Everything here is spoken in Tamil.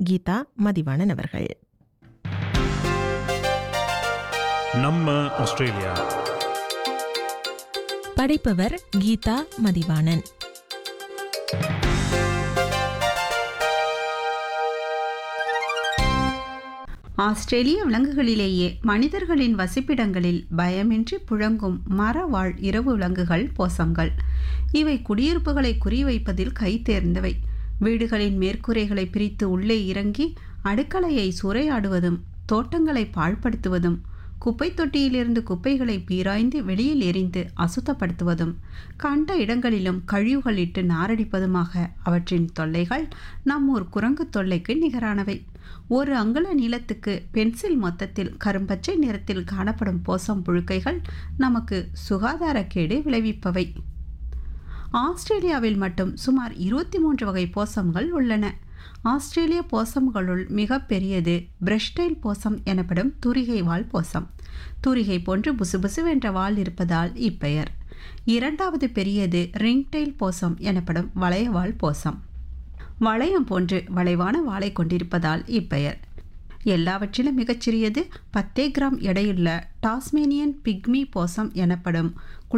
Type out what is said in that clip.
கீதா மதிவாணன் அவர்கள் நம்ம ஆஸ்திரேலியா படைப்பவர் கீதா மதிவாணன் ஆஸ்திரேலிய விலங்குகளிலேயே மனிதர்களின் வசிப்பிடங்களில் பயமின்றி புழங்கும் மரவாழ் இரவு விலங்குகள் போசம்கள் இவை குடியிருப்புகளை குறிவைப்பதில் கைதேர்ந்தவை வீடுகளின் மேற்கூரைகளை பிரித்து உள்ளே இறங்கி அடுக்கலையை சூறையாடுவதும் தோட்டங்களை பாழ்படுத்துவதும் குப்பை தொட்டியிலிருந்து குப்பைகளை பீராய்ந்து வெளியில் எறிந்து அசுத்தப்படுத்துவதும் கண்ட இடங்களிலும் கழிவுகள் இட்டு நாரடிப்பதுமாக அவற்றின் தொல்லைகள் நம்மூர் குரங்கு தொல்லைக்கு நிகரானவை ஒரு அங்குல நீளத்துக்கு பென்சில் மொத்தத்தில் கரும்பச்சை நிறத்தில் காணப்படும் போசம் புழுக்கைகள் நமக்கு சுகாதாரக்கேடு விளைவிப்பவை ஆஸ்திரேலியாவில் மட்டும் சுமார் இருபத்தி மூன்று வகை போசம்கள் உள்ளன ஆஸ்திரேலிய போசம்களுள் மிக பெரியது பிரஷ்டைல் போசம் எனப்படும் தூரிகை வால் போசம் தூரிகை போன்று புசுபுசுவென்ற வால் இருப்பதால் இப்பெயர் இரண்டாவது பெரியது ரிங்டெயில் போசம் எனப்படும் வளையவால் போசம் வளையம் போன்று வளைவான வாளை கொண்டிருப்பதால் இப்பெயர் எல்லாவற்றிலும் மிகச்சிறியது பத்தே கிராம் எடையுள்ள டாஸ்மேனியன் பிக்மி போசம் எனப்படும்